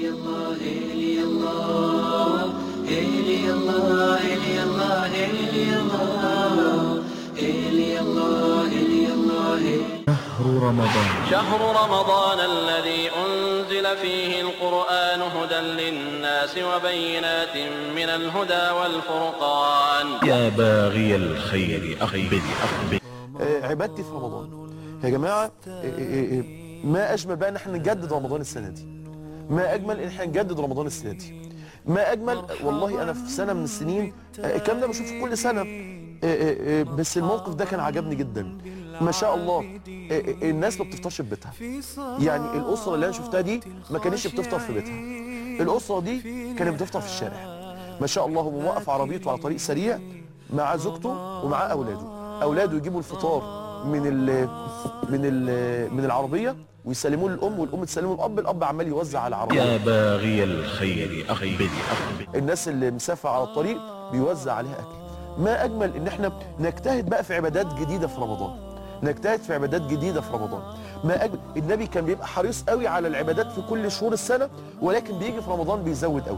إلي الله إلي الله إلي الله إلي الله إلي الله إلي الله إلي الله شهر رمضان شهر رمضان الذي أنزل فيه القرآن هدى للناس وبينات من الهدى والفرقان يا باغي الخير أقبل أقبل آه، عبادتي في رمضان يا جماعة آه، آه، آه، ما أجمل بقى إن احنا نجدد رمضان السنة دي ما أجمل إن احنا نجدد رمضان السنة دي ما أجمل والله أنا في سنة من السنين آه، الكلام ده بشوفه كل سنة آه، آه، آه، بس الموقف ده كان عجبني جدا ما شاء الله آه، آه، الناس ما بتفطرش في بيتها يعني الأسرة اللي أنا شفتها دي ما كانتش بتفطر في بيتها الأسرة دي كانت بتفطر في الشارع ما شاء الله هو موقف عربيته على طريق سريع مع زوجته ومع أولاده أولاده يجيبوا الفطار من ال من ال من العربية ويسلموه للأم والأم تسلمه للأب الأب عمال يوزع على العربية يا باغي الخير أقبل أقبل الناس اللي مسافة على الطريق بيوزع عليها أكل ما أجمل إن احنا نجتهد بقى في عبادات جديدة في رمضان نجتهد في عبادات جديدة في رمضان ما أجمل النبي كان بيبقى حريص قوي على العبادات في كل شهور السنة ولكن بيجي في رمضان بيزود قوي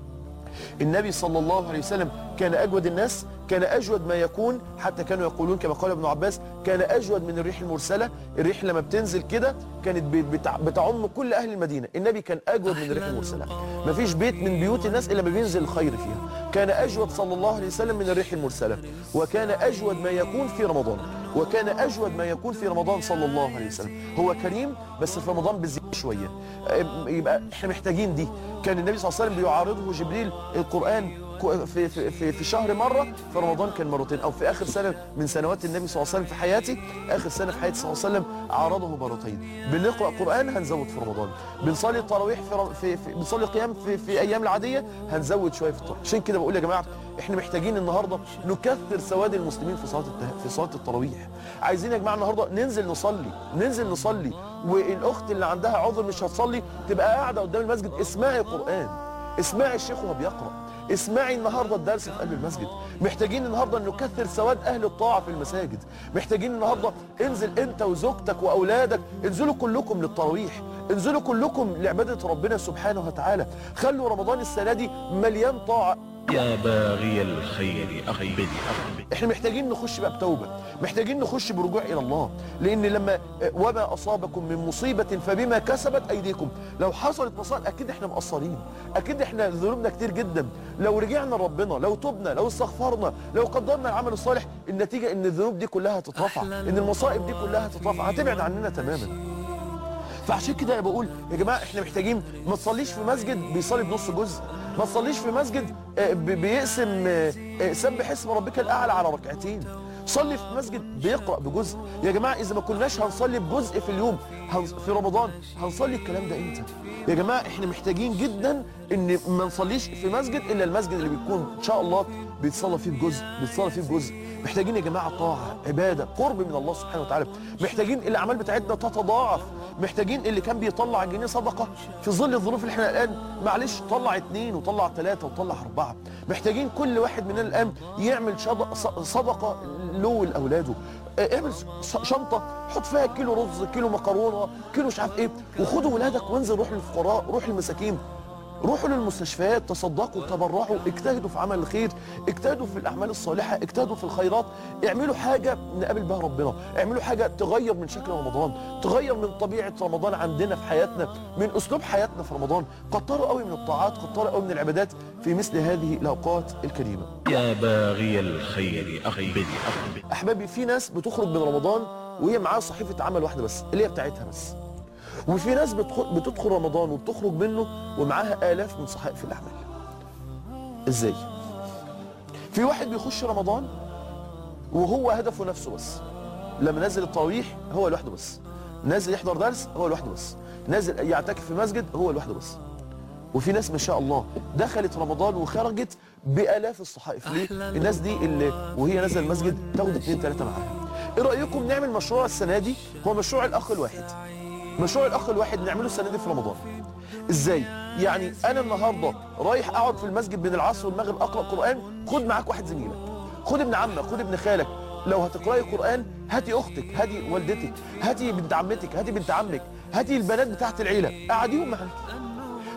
النبي صلى الله عليه وسلم كان أجود الناس كان أجود ما يكون حتى كانوا يقولون كما قال ابن عباس كان أجود من الريح المرسلة الريح لما بتنزل كده كانت بتع- بتعم كل أهل المدينة النبي كان أجود من الريح المرسلة مفيش بيت من بيوت الناس إلا ما بينزل الخير فيها كان أجود صلى الله عليه وسلم من الريح المرسلة وكان أجود ما يكون في رمضان وكان أجود ما يكون في رمضان صلى الله عليه وسلم هو كريم بس في رمضان بزيادة شوية أم- يبقى احنا محتاجين دي كان النبي صلى الله عليه وسلم بيعارضه جبريل القرآن كو- في, في, في, في شهر مرة في رمضان كان مرتين أو في آخر سنة من سنوات النبي صلى الله عليه وسلم في حياتي آخر سنة في حياتي صلى الله عليه وسلم عارضه مرتين بنقرأ قرآن هنزود في رمضان بنصلي التراويح في, رم- في, في بنصلي قيام في, في أيام العادية هنزود شوية في التراويح عشان كده بقول يا جماعة احنا محتاجين النهاردة نكثر سواد المسلمين في صلاة الته... في صلاة التراويح عايزين يا جماعة النهاردة ننزل نصلي ننزل نصلي والأخت اللي عندها عذر مش هتصلي تبقى قاعدة قدام المسجد اسمعي قرآن اسمعي الشيخ وهو بيقرأ اسمعي النهارده الدرس في قلب المسجد محتاجين النهارده ان نكثر سواد اهل الطاعه في المساجد محتاجين النهارده انزل انت وزوجتك واولادك انزلوا كلكم للتراويح انزلوا كلكم لعباده ربنا سبحانه وتعالى خلوا رمضان السنه دي مليان طاعه يا باغي الخير أقبل أقبل احنا محتاجين نخش بقى بتوبه محتاجين نخش برجوع الى الله لان لما وما اصابكم من مصيبه فبما كسبت ايديكم لو حصلت مصائب اكيد احنا مقصرين اكيد احنا ذنوبنا كتير جدا لو رجعنا لربنا لو تبنا لو استغفرنا لو قدرنا العمل الصالح النتيجه ان الذنوب دي كلها هتترفع ان المصائب دي كلها هتترفع هتبعد عننا تماما فعشان كده انا بقول يا جماعه احنا محتاجين ما تصليش في مسجد بيصلي بنص جزء ما تصليش في مسجد آه، ب- بيقسم آه، آه، سبح اسم ربك الاعلى على ركعتين صلي في مسجد بيقرا بجزء يا جماعه اذا ما كناش هنصلي بجزء في اليوم هنص- في رمضان هنصلي الكلام ده امتى يا جماعه احنا محتاجين جدا ان ما نصليش في مسجد الا المسجد اللي بيكون ان شاء الله بيتصلى فيه بجزء بيتصلى فيه بجزء محتاجين يا جماعه طاعه عباده قرب من الله سبحانه وتعالى محتاجين الاعمال بتاعتنا تتضاعف محتاجين اللي كان بيطلع جنيه صدقه في ظل الظروف اللي احنا الان معلش طلع اتنين وطلع ثلاثه وطلع اربعه محتاجين كل واحد مننا الان يعمل شض- ص- صدقه له ولاولاده اه، اعمل ص- شنطه حط فيها كيلو رز كيلو مكرونه كيلو مش عارف ايه وخدوا ولادك وانزل روح للفقراء روح للمساكين روحوا للمستشفيات تصدقوا تبرعوا اجتهدوا في عمل الخير اجتهدوا في الاعمال الصالحه اجتهدوا في الخيرات اعملوا حاجه نقابل بها ربنا اعملوا حاجه تغير من شكل رمضان تغير من طبيعه رمضان عندنا في حياتنا من اسلوب حياتنا في رمضان كتروا قوي من الطاعات كتروا قوي من العبادات في مثل هذه الاوقات الكريمه يا باغي الخير أقبل أقبل احبابي في ناس بتخرج من رمضان وهي معاها صحيفه عمل واحده بس اللي هي بتاعتها بس وفي ناس بتدخل, بتدخل رمضان وبتخرج منه ومعاها آلاف من صحائف الأعمال ازاي في واحد بيخش رمضان وهو هدفه نفسه بس لما نازل التراويح هو لوحده بس نازل يحضر درس هو لوحده بس نازل يعتكف في مسجد هو لوحده بس وفي ناس ما شاء الله دخلت رمضان وخرجت بآلاف الصحائف ليه؟ الناس دي اللي وهي نازله المسجد تاخد اثنين ثلاثه معاها. ايه رايكم نعمل مشروع السنه دي هو مشروع الاخ الواحد. مشروع الاخ الواحد نعمله السنه دي في رمضان. ازاي؟ يعني انا النهارده رايح اقعد في المسجد بين العصر والمغرب اقرا قران خد معاك واحد زميلك. خد ابن عمك خد ابن خالك لو هتقراي قران هاتي اختك هاتي والدتك هاتي بنت عمتك هاتي بنت عمك هاتي البنات بتاعت العيله قعديهم معاك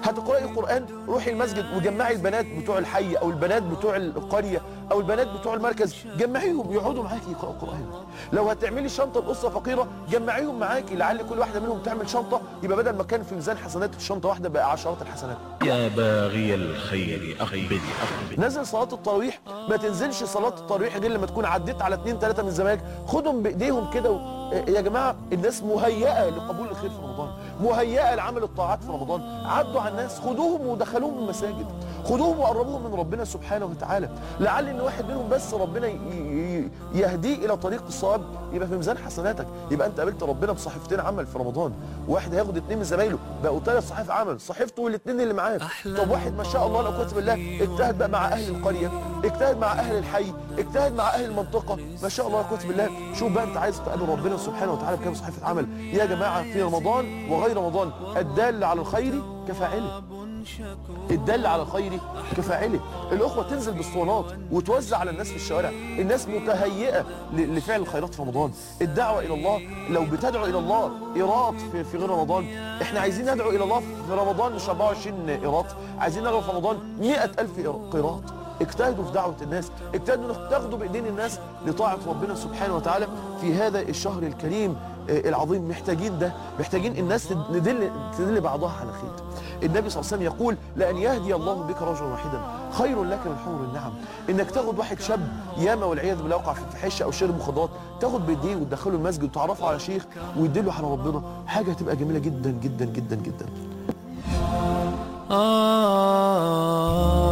هتقراي قران روحي المسجد وجمعي البنات بتوع الحي او البنات بتوع القريه او البنات بتوع المركز جمعيهم يقعدوا معاكي يقراوا قران لو هتعملي شنطه لاسره فقيره جمعيهم معاكي لعل كل واحده منهم تعمل شنطه يبقى بدل ما كان في ميزان حسنات الشنطه واحده بقى عشرات الحسنات يا باغي الخير أقبل أقبل نزل صلاه التراويح ما تنزلش صلاه التراويح غير لما تكون عديت على اثنين ثلاثه من زمايلك خدهم بايديهم كده و... يا جماعه الناس مهيئه لقبول الخير في رمضان مهيئه لعمل الطاعات في رمضان عدوا على الناس خدوهم ودخلوهم المساجد خدوهم وقربوهم من ربنا سبحانه وتعالى لعل ان واحد منهم بس ربنا ي- ي- يهديه الى طريق الصواب يبقى في ميزان حسناتك يبقى انت قابلت ربنا بصحيفتين عمل في رمضان واحد هياخد اتنين من زمايله بقوا ثلاث صحائف عمل صحيفته والاثنين اللي معاه طب واحد ما شاء الله لا قوه بالله اجتهد بقى مع اهل القريه اجتهد مع اهل الحي اجتهد مع اهل المنطقه ما شاء الله لا قوه بالله شوف بقى انت عايز تقابل ربنا سبحانه وتعالى بكام صحيفه عمل يا جماعه في رمضان وغير رمضان الدال على الخير كفاعله الدل على الخير كفاعله الاخوه تنزل بالصونات وتوزع على الناس في الشوارع الناس متهيئه ل- لفعل الخيرات في رمضان الدعوه الى الله لو بتدعو الى الله ايراد في, في غير رمضان احنا عايزين ندعو الى الله في رمضان مش 24 ايراد عايزين ندعو في رمضان 100000 قيراط اجتهدوا في دعوة الناس اجتهدوا انك تاخدوا بايدين الناس لطاعة ربنا سبحانه وتعالى في هذا الشهر الكريم آه، العظيم محتاجين ده محتاجين الناس تد- ندل تدل بعضها على خير النبي صلى الله عليه وسلم يقول لأن يهدي الله بك رجلا واحدا خير لك من حور النعم انك تاخد واحد شاب ياما والعياذ بالله وقع في الفحشه او شرب مخدرات تاخد بايديه وتدخله المسجد وتعرفه على شيخ ويدله على ربنا حاجه هتبقى جميله جدا جدا جدا جدا آه